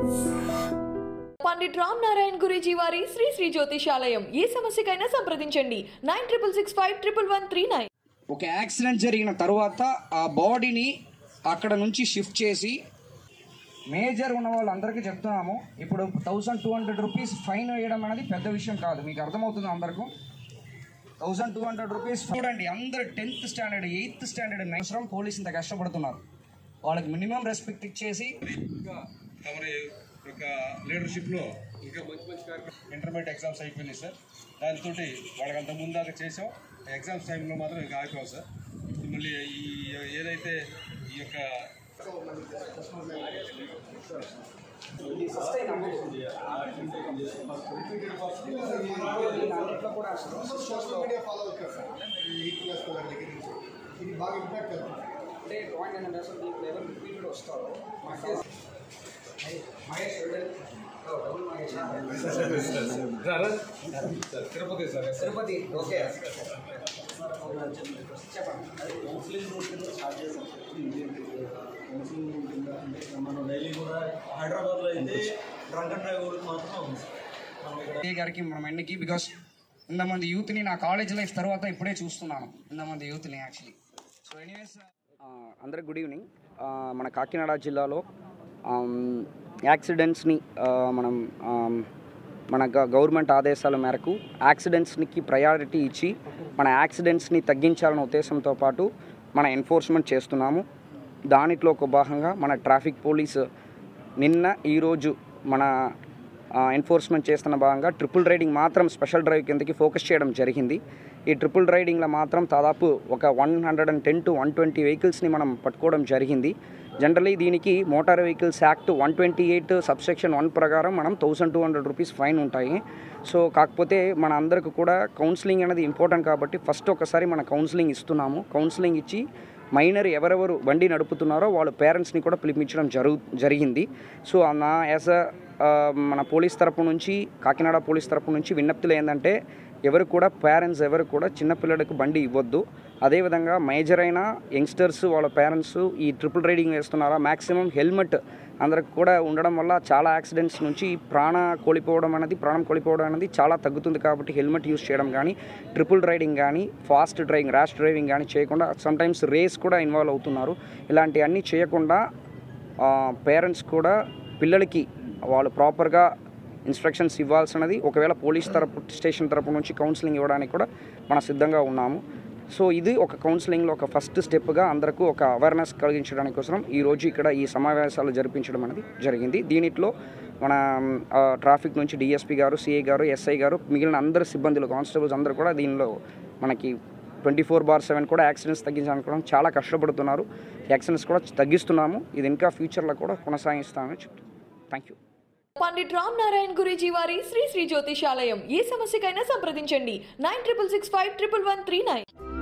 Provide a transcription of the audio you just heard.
పండిట్ రామ్ నారాయణ్ గురూజీ వారి శ్రీ శ్రీ జ్యోతిషాలయం ఏ సమస్యకైనా సంప్రదించండి nine triple six five triple one three nine ఒక యాక్సిడెంట్ జరిగిన తర్వాత ఆ బాడీని అక్కడ నుంచి షిఫ్ట్ చేసి మేజర్ ఉన్న వాళ్ళందరికీ చెప్తున్నాము ఇప్పుడు thousand two hundred rupees fine వేయడం అనేది పెద్ద విషయం కాదు మీకు అర్థమవుతుంది అందరికీ థౌసండ్ టూ హండ్రెడ్ రూపీస్ చూడండి అందరు టెన్త్ స్టాండర్డ్ ఎయిత్ స్టాండర్డ్ అవసరం పోలీసు ఇంత కష్టపడుతున్నారు వాళ్ళకి మినిమం రెస్పెక్ట్ ఇచ్చేసి ఇంకా తమరి యొక్క లీడర్షిప్లో ఇంకా మంచి మంచి కార్యక్రమం ఇంటర్మీడియట్ ఎగ్జామ్స్ అయిపోయినాయి సార్ దాంతో వాళ్ళకి అంత ముందాక చేసాం ఎగ్జామ్స్ టైంలో మాత్రం ఇంకా ఆగిపోయాం సార్ మళ్ళీ ఈ ఏదైతే ఈ యొక్క సోషల్ మీడియా ఫాలో అవుతారు సార్ ఎయిత్ క్లాస్ పిల్లల దగ్గర నుంచి ఇది బాగా ఇంపాక్ట్ అవుతుంది అంటే డ్రాయింగ్ అనేది అసలు దీంట్లో ఎవరు రిపీటెడ్ వస్తారో Mahesh Tirupati sir Tirupati okay counselling route start చేసాం కౌన్సిలింగ్ రూట్ కింద అంటే మనం డైలీ కూడా హైదరాబాద్లో అయితే డ్రంక్ అండ్ డ్రైవ్ కూడా మాత్రం ఉంది సార్ మనం ఇక్కడ ఏ గారికి మనం ఎన్నికి బికాస్ ఇంతమంది యూత్ని నా కాలేజ్ లైఫ్ తర్వాత ఇప్పుడే చూస్తున్నాను ఇంతమంది యూత్ని యాక్చువల్లీ సో ఎనీవేస్ అందరికి గుడ్ ఈవినింగ్ మన కాకినాడ జిల్లాలో యాక్సిడెంట్స్ని మనం ఆమ్, మన గ- గవర్నమెంట్ ఆదేశాల మేరకు యాక్సిడెంట్స్కి ప్రయారిటీ ఇచ్చి మన యాక్సిడెంట్స్ని తగ్గించాలనే ఉద్దేశంతో పాటు మన ఎన్ఫోర్స్మెంట్ చేస్తున్నాము దానిట్లో ఒక భాగంగా మన ట్రాఫిక్ పోలీస్ నిన్న ఈరోజు మన ఎన్ఫోర్స్మెంట్ చేస్తున్న భాగంగా ట్రిపుల్ రైడింగ్ మాత్రం స్పెషల్ డ్రైవ్ కిందకి ఫోకస్ చేయడం జరిగింది ఈ ట్రిపుల్ రైడింగ్లో మాత్రం దాదాపు ఒక one hundred and ten to one twenty వెహికల్స్ని మనం పట్టుకోవడం జరిగింది జనరలీ దీనికి motor vehicles act one twenty eight subsection one ప్రకారం మనం thousand two hundred rupees fine ఉంటాయి సో కాకపోతే మన అందరికి కూడా కౌన్సిలింగ్ అనేది ఇంపార్టెంట్ కాబట్టి ఫస్ట్ ఒకసారి మన కౌన్సిలింగ్ ఇస్తున్నాము కౌన్సిలింగ్ ఇచ్చి మైనర్ ఎవరెవరు బండి నడుపుతున్నారో వాళ్ళ పేరెంట్స్ని కూడా పిలిపించడం జరుగు జరిగింది సో నా యాజ్ అ మన పోలీస్ తరపు నుంచి కాకినాడ పోలీస్ తరపు నుంచి విజ్ఞప్తులు ఏంటంటే ఎవరు కూడా పేరెంట్స్ ఎవరు కూడా చిన్నపిల్లలకు బండి ఇవ్వద్దు అదేవిధంగా మేజర్ అయిన యంగ్స్టర్స్ వాళ్ళ పేరెంట్స్ ఈ ట్రిపుల్ రైడింగ్ వేస్తున్నారా మ్యాక్సిమం హెల్మెట్ అందరికి కూడా ఉండడం వల్ల చాలా యాక్సిడెంట్స్ నుంచి ప్రాణ కోల్పోవడం అనేది ప్రాణం కోల్పోవడం అనేది చాలా తగ్గుతుంది కాబట్టి హెల్మెట్ యూస్ చేయడం కానీ ట్రిపుల్ రైడింగ్ కానీ ఫాస్ట్ డ్రైవింగ్ ర్యాష్ డ్రైవింగ్ కానీ చేయకుండా సమ్టైమ్స్ రేస్ కూడా ఇన్వాల్వ్ అవుతున్నారు ఇలాంటివన్నీ చేయకుండా పేరెంట్స్ కూడా పిల్లలకి వాళ్ళు ప్రాపర్గా ఇన్స్ట్రక్షన్స్ ఇవ్వాల్సినది ఒకవేళ పోలీస్ తరపు స్టేషన్ తరపు నుంచి కౌన్సిలింగ్ ఇవ్వడానికి కూడా మనం సిద్ధంగా ఉన్నాము సో ఇది ఒక కౌన్సిలింగ్లో ఒక ఫస్ట్ స్టెప్గా అందరికీ ఒక అవేర్నెస్ కలిగించడానికి కోసం ఈరోజు ఇక్కడ ఈ సమావేశాలు జరిపించడం అనేది జరిగింది దీనిట్లో మన ఆ, ట్రాఫిక్ నుంచి డిఎస్పీ గారు సిఐ గారు ఎస్ఐ గారు మిగిలిన అందరు సిబ్బందులు కానిస్టేబుల్స్ అందరూ కూడా దీనిలో మనకి ట్వంటీ ఫోర్ బార్ సెవెన్ కూడా యాక్సిడెంట్స్ తగ్గించడానికి కూడా చాలా కష్టపడుతున్నారు యాక్సిడెంట్స్ కూడా తగ్గిస్తున్నాము ఇది ఇంకా ఫ్యూచర్లో కూడా కొనసాగిస్తామని చెప్తున్నాను థ్యాంక్ యూ పండిట్ రామ్ నారాయణ్ గురూజీ వారి శ్రీ శ్రీ జ్యోతిషాలయం ఏ సమస్యకైనా సంప్రదించండి nine triple six five triple one three nine